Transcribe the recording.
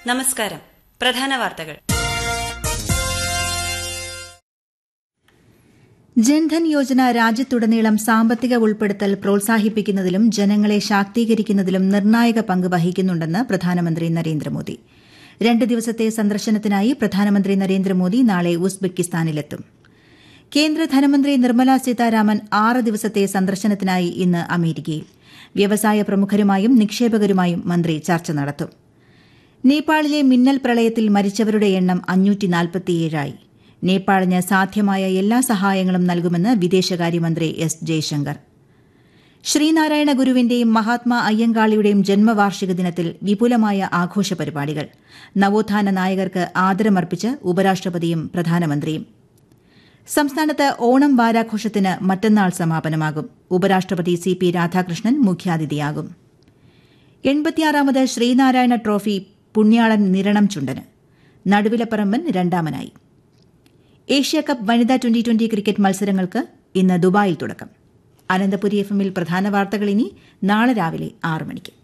നമസ്കാരം പ്രധാന വാർത്തകൾ ജൻധൻ യോജന രാജ്യത്തുടനീളം സാമ്പത്തിക ഉൾപ്പെടുത്തൽ പ്രോത്സാഹിപ്പിക്കുന്നതിലും ജനങ്ങളെ ശാക്തീകരിക്കുന്നതിലും നിർണായക പങ്ക് വഹിക്കുന്നുണ്ടെന്ന് പ്രധാനമന്ത്രി നരേന്ദ്രമോദി രണ്ട് ദിവസത്തെ സന്ദർശനത്തിനായി പ്രധാനമന്ത്രി നരേന്ദ്രമോദി നാളെ ഉസ്ബെക്കിസ്ഥാനിലെത്തും കേന്ദ്ര ധനമന്ത്രി നിർമ്മല സീതാരാമൻ ആറ് ദിവസത്തെ സന്ദർശനത്തിനായി ഇന്ന് അമേരിക്കയിൽ വ്യവസായ പ്രമുഖരുമായും നിക്ഷേപകരുമായും മന്ത്രി ചർച്ച നടത്തും നേപ്പാളിലെ മിന്നൽ പ്രളയത്തിൽ മരിച്ചവരുടെ എണ്ണം അഞ്ഞൂറ്റിനാൽപ്പത്തിയേഴായി നേപ്പാളിന് സാധ്യമായ എല്ലാ സഹായങ്ങളും നൽകുമെന്ന് വിദേശകാര്യമന്ത്രി എസ് ജയശങ്കർ ശ്രീനാരായണ ഗുരുവിന്റെയും മഹാത്മാ അയ്യങ്കാളിയുടെയും ജന്മവാർഷിക ദിനത്തിൽ വിപുലമായ ആഘോഷ പരിപാടികൾ നവോത്ഥാന നായകർക്ക് ആദരമർപ്പിച്ച് ഉപരാഷ്ട്രപതിയും പ്രധാനമന്ത്രിയും സംസ്ഥാനത്ത് ഓണം വാരാഘോഷത്തിന് മറ്റന്നാൾ സമാപനമാകും ഉപരാഷ്ട്രപതി സി പി രാധാകൃഷ്ണൻ മുഖ്യാതിഥിയാകും എൺപത്തിയാറാമത് ശ്രീനാരായണ ട്രോഫി പുണ്യാളൻ നിരണം ചുണ്ടന് നടുവിലപ്പറമ്പൻ രണ്ടാമനായി ഏഷ്യാകപ്പ് വനിതാ ട്വന്റി ട്വന്റി ക്രിക്കറ്റ് മത്സരങ്ങൾക്ക് ഇന്ന് ദുബായിൽ തുടക്കം അനന്തപുരി എഫ് എമ്മിൽ പ്രധാന വാർത്തകൾ ഇനി നാളെ രാവിലെ ആറ് മണിക്ക്